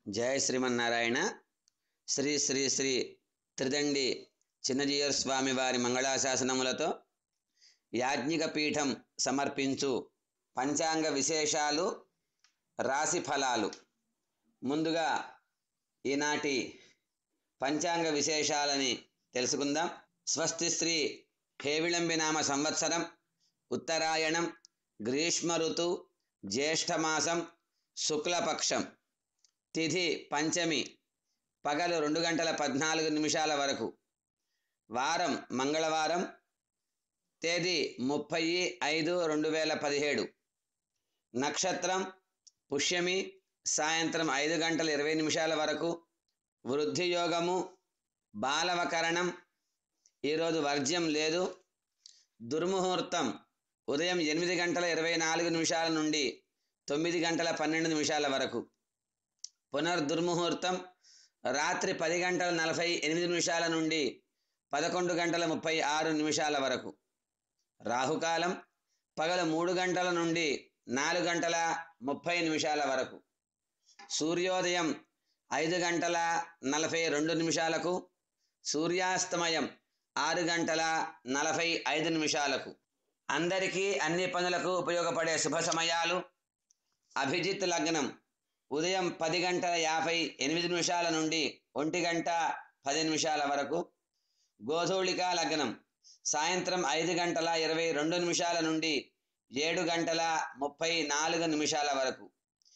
జయ శ్రీమన్నారాయణ శ్రీ శ్రీ శ్రీ త్రిదండి చిన్నజీయర్ స్వామి వారి మంగళాశాసనములతో యాజ్ఞిక పీఠం సమర్పించు పంచాంగ విశేషాలు రాశి ఫలాలు ముందుగా ఈనాటి పంచాంగ విశేషాలని తెలుసుకుందాం స్వస్తి శ్రీ హేవిళంబి నామ సంవత్సరం ఉత్తరాయణం గ్రీష్మ ఋతు జ్యేష్ఠమాసం శుక్లపక్షం తిథి పంచమి పగలు రెండు గంటల పద్నాలుగు నిమిషాల వరకు వారం మంగళవారం తేదీ ముప్పై ఐదు రెండు వేల పదిహేడు నక్షత్రం పుష్యమి సాయంత్రం ఐదు గంటల ఇరవై నిమిషాల వరకు వృద్ధి యోగము బాలవకరణం ఈరోజు వర్జ్యం లేదు దుర్ముహూర్తం ఉదయం ఎనిమిది గంటల ఇరవై నాలుగు నిమిషాల నుండి తొమ్మిది గంటల పన్నెండు నిమిషాల వరకు పునర్దుర్ముహూర్తం రాత్రి పది గంటల నలభై ఎనిమిది నిమిషాల నుండి పదకొండు గంటల ముప్పై ఆరు నిమిషాల వరకు రాహుకాలం పగలు మూడు గంటల నుండి నాలుగు గంటల ముప్పై నిమిషాల వరకు సూర్యోదయం ఐదు గంటల నలభై రెండు నిమిషాలకు సూర్యాస్తమయం ఆరు గంటల నలభై ఐదు నిమిషాలకు అందరికీ అన్ని పనులకు ఉపయోగపడే శుభ సమయాలు అభిజిత్ లగ్నం ఉదయం పది గంటల యాభై ఎనిమిది నిమిషాల నుండి ఒంటి గంట పది నిమిషాల వరకు గోధూళికా లగ్నం సాయంత్రం ఐదు గంటల ఇరవై రెండు నిమిషాల నుండి ఏడు గంటల ముప్పై నాలుగు నిమిషాల వరకు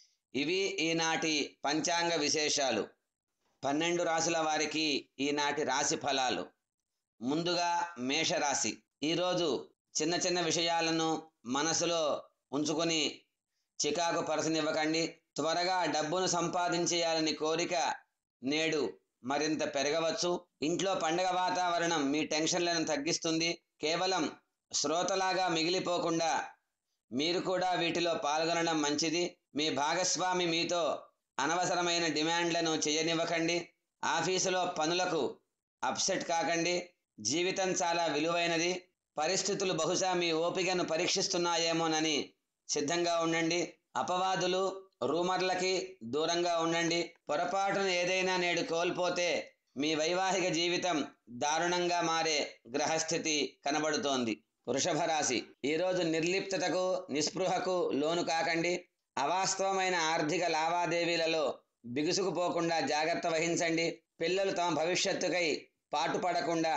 ఇవి ఈనాటి పంచాంగ విశేషాలు పన్నెండు రాసుల వారికి ఈనాటి రాశి ఫలాలు ముందుగా మేషరాశి ఈరోజు చిన్న చిన్న విషయాలను మనసులో ఉంచుకొని చికాకు పరసనివ్వకండి త్వరగా డబ్బును సంపాదించేయాలని కోరిక నేడు మరింత పెరగవచ్చు ఇంట్లో పండగ వాతావరణం మీ టెన్షన్లను తగ్గిస్తుంది కేవలం శ్రోతలాగా మిగిలిపోకుండా మీరు కూడా వీటిలో పాల్గొనడం మంచిది మీ భాగస్వామి మీతో అనవసరమైన డిమాండ్లను చేయనివ్వకండి ఆఫీసులో పనులకు అప్సెట్ కాకండి జీవితం చాలా విలువైనది పరిస్థితులు బహుశా మీ ఓపికను పరీక్షిస్తున్నాయేమోనని సిద్ధంగా ఉండండి అపవాదులు రూమర్లకి దూరంగా ఉండండి పొరపాటున ఏదైనా నేడు కోల్పోతే మీ వైవాహిక జీవితం దారుణంగా మారే గ్రహస్థితి కనబడుతోంది వృషభ రాశి ఈరోజు నిర్లిప్తతకు నిస్పృహకు లోను కాకండి అవాస్తవమైన ఆర్థిక లావాదేవీలలో బిగుసుకుపోకుండా జాగ్రత్త వహించండి పిల్లలు తమ భవిష్యత్తుకై పాటుపడకుండా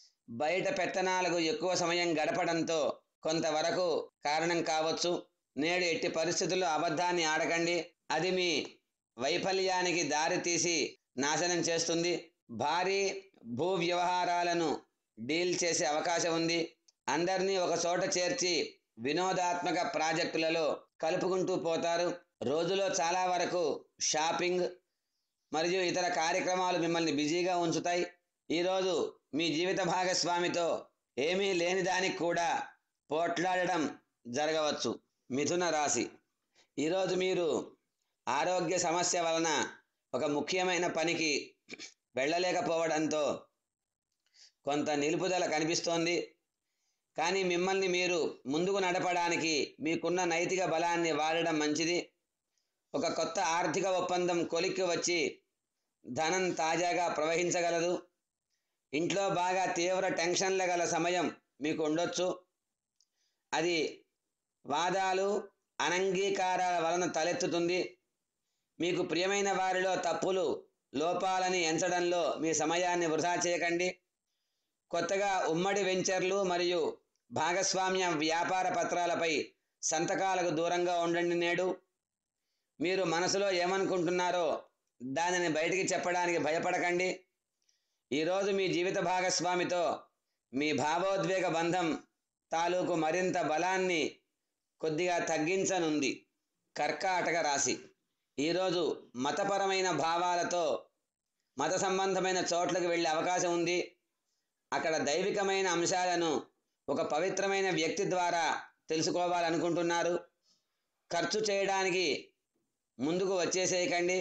బయట పెత్తనాలకు ఎక్కువ సమయం గడపడంతో కొంతవరకు కారణం కావచ్చు నేడు ఎట్టి పరిస్థితుల్లో అబద్ధాన్ని ఆడకండి అది మీ వైఫల్యానికి దారి తీసి నాశనం చేస్తుంది భారీ భూ వ్యవహారాలను డీల్ చేసే అవకాశం ఉంది అందరినీ ఒక చోట చేర్చి వినోదాత్మక ప్రాజెక్టులలో కలుపుకుంటూ పోతారు రోజులో చాలా వరకు షాపింగ్ మరియు ఇతర కార్యక్రమాలు మిమ్మల్ని బిజీగా ఉంచుతాయి ఈరోజు మీ జీవిత భాగస్వామితో ఏమీ లేని దానికి కూడా పోట్లాడడం జరగవచ్చు మిథున రాశి ఈరోజు మీరు ఆరోగ్య సమస్య వలన ఒక ముఖ్యమైన పనికి వెళ్ళలేకపోవడంతో కొంత నిలుపుదల కనిపిస్తోంది కానీ మిమ్మల్ని మీరు ముందుకు నడపడానికి మీకున్న నైతిక బలాన్ని వాడడం మంచిది ఒక కొత్త ఆర్థిక ఒప్పందం కొలిక్కి వచ్చి ధనం తాజాగా ప్రవహించగలదు ఇంట్లో బాగా తీవ్ర టెన్షన్ల గల సమయం మీకు ఉండొచ్చు అది వాదాలు అనంగీకారాల వలన తలెత్తుతుంది మీకు ప్రియమైన వారిలో తప్పులు లోపాలని ఎంచడంలో మీ సమయాన్ని వృధా చేయకండి కొత్తగా ఉమ్మడి వెంచర్లు మరియు భాగస్వామ్య వ్యాపార పత్రాలపై సంతకాలకు దూరంగా ఉండండి నేడు మీరు మనసులో ఏమనుకుంటున్నారో దానిని బయటికి చెప్పడానికి భయపడకండి ఈరోజు మీ జీవిత భాగస్వామితో మీ భావోద్వేగ బంధం తాలూకు మరింత బలాన్ని కొద్దిగా తగ్గించనుంది కర్కాటక రాశి ఈరోజు మతపరమైన భావాలతో మత సంబంధమైన చోట్లకు వెళ్ళే అవకాశం ఉంది అక్కడ దైవికమైన అంశాలను ఒక పవిత్రమైన వ్యక్తి ద్వారా తెలుసుకోవాలనుకుంటున్నారు ఖర్చు చేయడానికి ముందుకు వచ్చేసేయకండి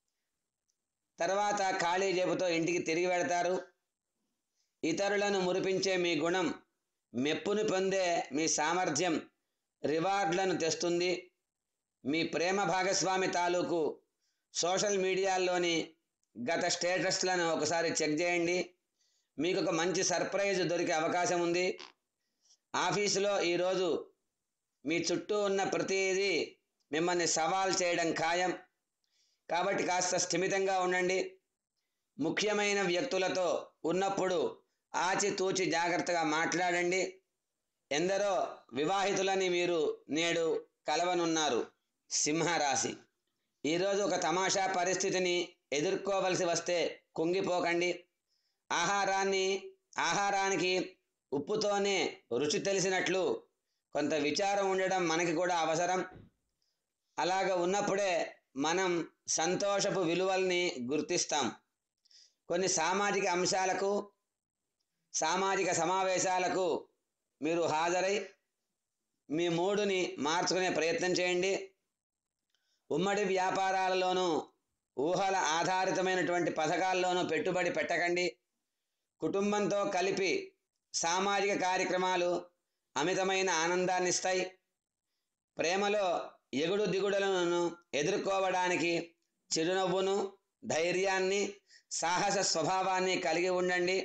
తర్వాత ఖాళీ జేబుతో ఇంటికి తిరిగి వెడతారు ఇతరులను మురిపించే మీ గుణం మెప్పును పొందే మీ సామర్థ్యం రివార్డులను తెస్తుంది మీ ప్రేమ భాగస్వామి తాలూకు సోషల్ మీడియాల్లోని గత స్టేటస్లను ఒకసారి చెక్ చేయండి మీకు ఒక మంచి సర్ప్రైజ్ దొరికే అవకాశం ఉంది ఆఫీసులో ఈరోజు మీ చుట్టూ ఉన్న ప్రతిదీ మిమ్మల్ని సవాల్ చేయడం ఖాయం కాబట్టి కాస్త స్థిమితంగా ఉండండి ముఖ్యమైన వ్యక్తులతో ఉన్నప్పుడు ఆచితూచి జాగ్రత్తగా మాట్లాడండి ఎందరో వివాహితులని మీరు నేడు కలవనున్నారు సింహరాశి ఈరోజు ఒక తమాషా పరిస్థితిని ఎదుర్కోవలసి వస్తే కుంగిపోకండి ఆహారాన్ని ఆహారానికి ఉప్పుతోనే రుచి తెలిసినట్లు కొంత విచారం ఉండడం మనకి కూడా అవసరం అలాగ ఉన్నప్పుడే మనం సంతోషపు విలువల్ని గుర్తిస్తాం కొన్ని సామాజిక అంశాలకు సామాజిక సమావేశాలకు మీరు హాజరై మీ మూడుని మార్చుకునే ప్రయత్నం చేయండి ఉమ్మడి వ్యాపారాలలోనూ ఊహల ఆధారితమైనటువంటి పథకాల్లోనూ పెట్టుబడి పెట్టకండి కుటుంబంతో కలిపి సామాజిక కార్యక్రమాలు అమితమైన ఆనందాన్ని ఇస్తాయి ప్రేమలో ఎగుడు దిగుడులను ఎదుర్కోవడానికి చిరునవ్వును ధైర్యాన్ని సాహస స్వభావాన్ని కలిగి ఉండండి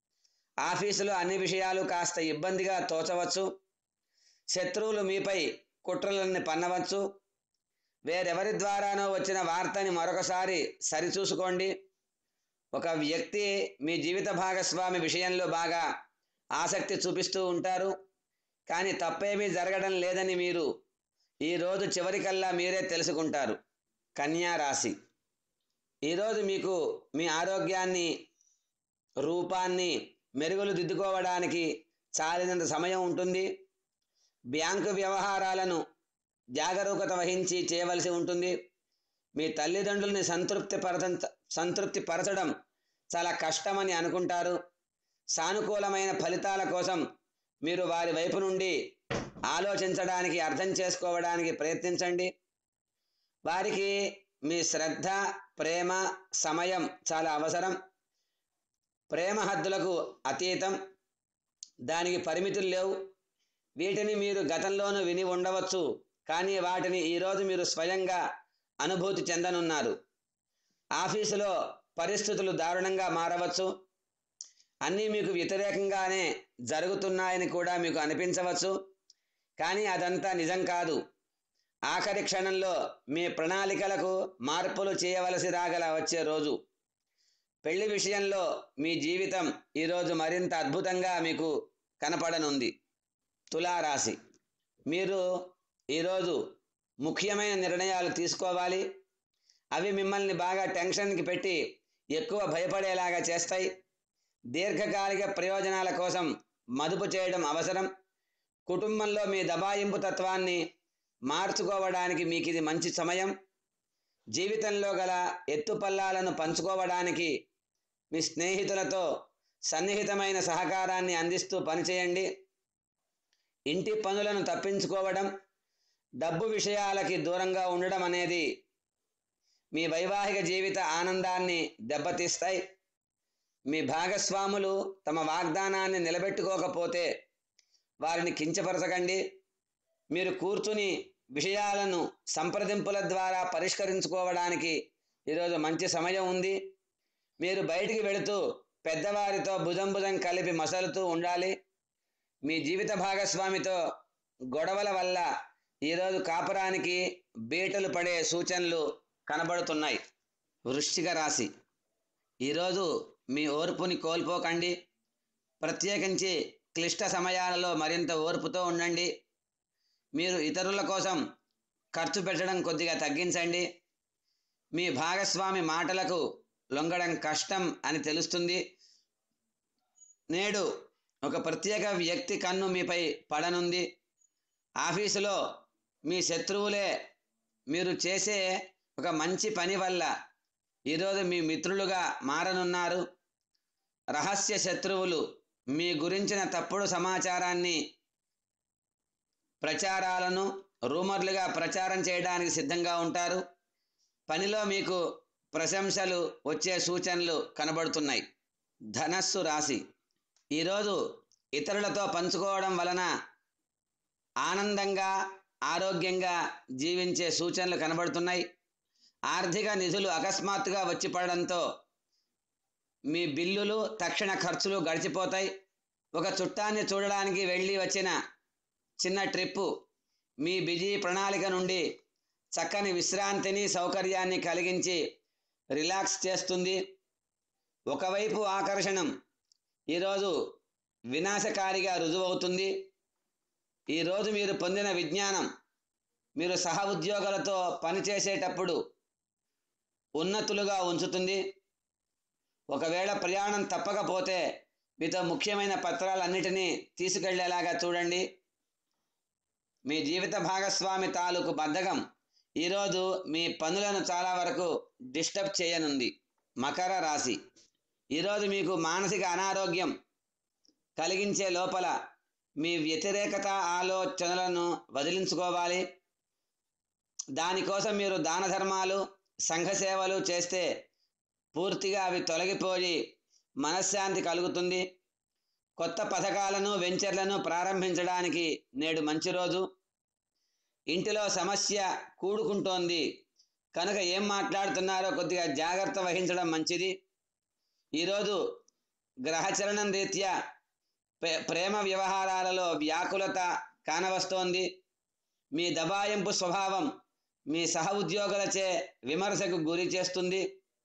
ఆఫీసులో అన్ని విషయాలు కాస్త ఇబ్బందిగా తోచవచ్చు శత్రువులు మీపై కుట్రలన్నీ పన్నవచ్చు వేరెవరి ద్వారానో వచ్చిన వార్తని మరొకసారి సరిచూసుకోండి ఒక వ్యక్తి మీ జీవిత భాగస్వామి విషయంలో బాగా ఆసక్తి చూపిస్తూ ఉంటారు కానీ తప్పేమీ జరగడం లేదని మీరు ఈరోజు చివరికల్లా మీరే తెలుసుకుంటారు కన్యా రాశి ఈరోజు మీకు మీ ఆరోగ్యాన్ని రూపాన్ని మెరుగులు దిద్దుకోవడానికి చాలినంత సమయం ఉంటుంది బ్యాంకు వ్యవహారాలను జాగరూకత వహించి చేయవలసి ఉంటుంది మీ తల్లిదండ్రుల్ని సంతృప్తి పరచ సంతృప్తి పరచడం చాలా కష్టమని అనుకుంటారు సానుకూలమైన ఫలితాల కోసం మీరు వారి వైపు నుండి ఆలోచించడానికి అర్థం చేసుకోవడానికి ప్రయత్నించండి వారికి మీ శ్రద్ధ ప్రేమ సమయం చాలా అవసరం ప్రేమ హద్దులకు అతీతం దానికి పరిమితులు లేవు వీటిని మీరు గతంలోనూ విని ఉండవచ్చు కానీ వాటిని ఈరోజు మీరు స్వయంగా అనుభూతి చెందనున్నారు ఆఫీసులో పరిస్థితులు దారుణంగా మారవచ్చు అన్నీ మీకు వ్యతిరేకంగానే జరుగుతున్నాయని కూడా మీకు అనిపించవచ్చు కానీ అదంతా నిజం కాదు ఆఖరి క్షణంలో మీ ప్రణాళికలకు మార్పులు చేయవలసి రాగల వచ్చే రోజు పెళ్లి విషయంలో మీ జీవితం ఈరోజు మరింత అద్భుతంగా మీకు కనపడనుంది తులారాశి మీరు ఈరోజు ముఖ్యమైన నిర్ణయాలు తీసుకోవాలి అవి మిమ్మల్ని బాగా టెన్షన్కి పెట్టి ఎక్కువ భయపడేలాగా చేస్తాయి దీర్ఘకాలిక ప్రయోజనాల కోసం మదుపు చేయడం అవసరం కుటుంబంలో మీ దబాయింపు తత్వాన్ని మార్చుకోవడానికి మీకు ఇది మంచి సమయం జీవితంలో గల ఎత్తుపల్లాలను పంచుకోవడానికి మీ స్నేహితులతో సన్నిహితమైన సహకారాన్ని అందిస్తూ పనిచేయండి ఇంటి పనులను తప్పించుకోవడం డబ్బు విషయాలకి దూరంగా ఉండడం అనేది మీ వైవాహిక జీవిత ఆనందాన్ని దెబ్బతీస్తాయి మీ భాగస్వాములు తమ వాగ్దానాన్ని నిలబెట్టుకోకపోతే వారిని కించపరచకండి మీరు కూర్చుని విషయాలను సంప్రదింపుల ద్వారా పరిష్కరించుకోవడానికి ఈరోజు మంచి సమయం ఉంది మీరు బయటికి వెళుతూ పెద్దవారితో భుజం భుజం కలిపి మసలుతూ ఉండాలి మీ జీవిత భాగస్వామితో గొడవల వల్ల ఈరోజు కాపురానికి బీటలు పడే సూచనలు కనబడుతున్నాయి వృశ్చిక రాశి ఈరోజు మీ ఓర్పుని కోల్పోకండి ప్రత్యేకించి క్లిష్ట సమయాలలో మరింత ఓర్పుతో ఉండండి మీరు ఇతరుల కోసం ఖర్చు పెట్టడం కొద్దిగా తగ్గించండి మీ భాగస్వామి మాటలకు లొంగడం కష్టం అని తెలుస్తుంది నేడు ఒక ప్రత్యేక వ్యక్తి కన్ను మీపై పడనుంది ఆఫీసులో మీ శత్రువులే మీరు చేసే ఒక మంచి పని వల్ల ఈరోజు మీ మిత్రులుగా మారనున్నారు రహస్య శత్రువులు మీ గురించిన తప్పుడు సమాచారాన్ని ప్రచారాలను రూమర్లుగా ప్రచారం చేయడానికి సిద్ధంగా ఉంటారు పనిలో మీకు ప్రశంసలు వచ్చే సూచనలు కనబడుతున్నాయి ధనస్సు రాశి ఈరోజు ఇతరులతో పంచుకోవడం వలన ఆనందంగా ఆరోగ్యంగా జీవించే సూచనలు కనబడుతున్నాయి ఆర్థిక నిధులు అకస్మాత్తుగా వచ్చి పడడంతో మీ బిల్లులు తక్షణ ఖర్చులు గడిచిపోతాయి ఒక చుట్టాన్ని చూడడానికి వెళ్ళి వచ్చిన చిన్న ట్రిప్పు మీ బిజీ ప్రణాళిక నుండి చక్కని విశ్రాంతిని సౌకర్యాన్ని కలిగించి రిలాక్స్ చేస్తుంది ఒకవైపు ఆకర్షణం ఈరోజు వినాశకారిగా రుజువవుతుంది ఈరోజు మీరు పొందిన విజ్ఞానం మీరు సహ ఉద్యోగులతో పనిచేసేటప్పుడు ఉన్నతులుగా ఉంచుతుంది ఒకవేళ ప్రయాణం తప్పకపోతే మీతో ముఖ్యమైన పత్రాలన్నిటినీ తీసుకెళ్లేలాగా చూడండి మీ జీవిత భాగస్వామి తాలూకు బద్ధకం ఈరోజు మీ పనులను చాలా వరకు డిస్టర్బ్ చేయనుంది మకర రాశి ఈరోజు మీకు మానసిక అనారోగ్యం కలిగించే లోపల మీ వ్యతిరేకత ఆలోచనలను వదిలించుకోవాలి దానికోసం మీరు దాన ధర్మాలు సంఘ సేవలు చేస్తే పూర్తిగా అవి తొలగిపోయి మనశ్శాంతి కలుగుతుంది కొత్త పథకాలను వెంచర్లను ప్రారంభించడానికి నేడు మంచి రోజు ఇంటిలో సమస్య కూడుకుంటోంది కనుక ఏం మాట్లాడుతున్నారో కొద్దిగా జాగ్రత్త వహించడం మంచిది ఈరోజు గ్రహచలనం రీత్యా ప్రే- ప్రేమ వ్యవహారాలలో వ్యాకులత కానవస్తోంది మీ దబాయింపు స్వభావం మీ సహ ఉద్యోగులచే విమర్శకు గురి చేస్తుంది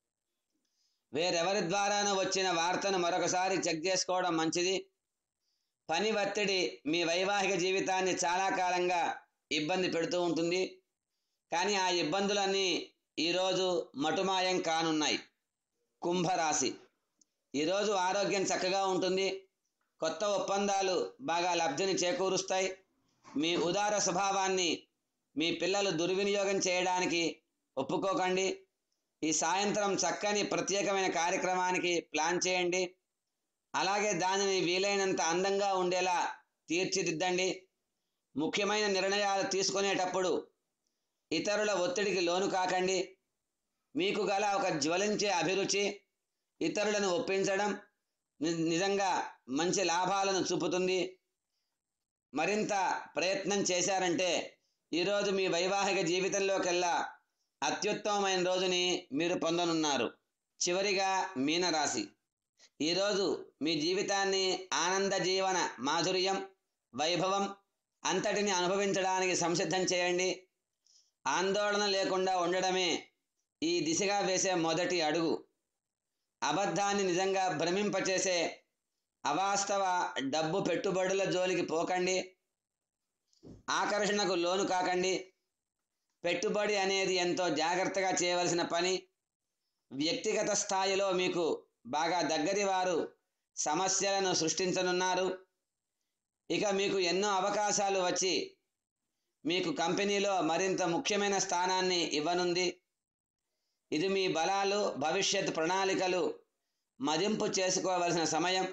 వేరెవరి ద్వారానో వచ్చిన వార్తను మరొకసారి చెక్ చేసుకోవడం మంచిది పని ఒత్తిడి మీ వైవాహిక జీవితాన్ని చాలా కాలంగా ఇబ్బంది పెడుతూ ఉంటుంది కానీ ఆ ఇబ్బందులన్నీ ఈరోజు మటుమాయం కానున్నాయి కుంభరాశి ఈరోజు ఆరోగ్యం చక్కగా ఉంటుంది కొత్త ఒప్పందాలు బాగా లబ్ధిని చేకూరుస్తాయి మీ ఉదార స్వభావాన్ని మీ పిల్లలు దుర్వినియోగం చేయడానికి ఒప్పుకోకండి ఈ సాయంత్రం చక్కని ప్రత్యేకమైన కార్యక్రమానికి ప్లాన్ చేయండి అలాగే దానిని వీలైనంత అందంగా ఉండేలా తీర్చిదిద్దండి ముఖ్యమైన నిర్ణయాలు తీసుకునేటప్పుడు ఇతరుల ఒత్తిడికి లోను కాకండి మీకు గల ఒక జ్వలించే అభిరుచి ఇతరులను ఒప్పించడం ని- నిజంగా మంచి లాభాలను చూపుతుంది మరింత ప్రయత్నం చేశారంటే ఈరోజు మీ వైవాహిక జీవితంలోకెల్లా అత్యుత్తమమైన రోజుని మీరు పొందనున్నారు చివరిగా మీనరాశి ఈరోజు మీ జీవితాన్ని ఆనంద జీవన మాధుర్యం వైభవం అంతటిని అనుభవించడానికి సంసిద్ధం చేయండి ఆందోళన లేకుండా ఉండడమే ఈ దిశగా వేసే మొదటి అడుగు అబద్ధాన్ని నిజంగా భ్రమింపచేసే అవాస్తవ డబ్బు పెట్టుబడుల జోలికి పోకండి ఆకర్షణకు లోను కాకండి పెట్టుబడి అనేది ఎంతో జాగ్రత్తగా చేయవలసిన పని వ్యక్తిగత స్థాయిలో మీకు బాగా దగ్గరి వారు సమస్యలను సృష్టించనున్నారు ఇక మీకు ఎన్నో అవకాశాలు వచ్చి మీకు కంపెనీలో మరింత ముఖ్యమైన స్థానాన్ని ఇవ్వనుంది ఇది మీ బలాలు భవిష్యత్ ప్రణాళికలు మదింపు చేసుకోవలసిన సమయం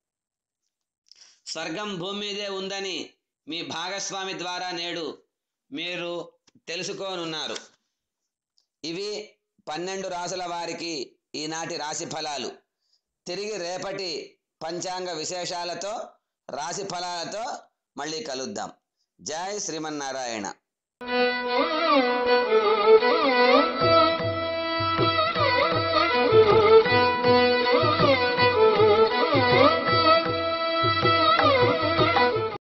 స్వర్గం భూమి మీదే ఉందని మీ భాగస్వామి ద్వారా నేడు మీరు తెలుసుకోనున్నారు ఇవి పన్నెండు రాసుల వారికి ఈనాటి రాశి ఫలాలు తిరిగి రేపటి పంచాంగ విశేషాలతో రాశి ఫలాలతో మళ్ళీ కలుద్దాం జై శ్రీమన్నారాయణ Thank you.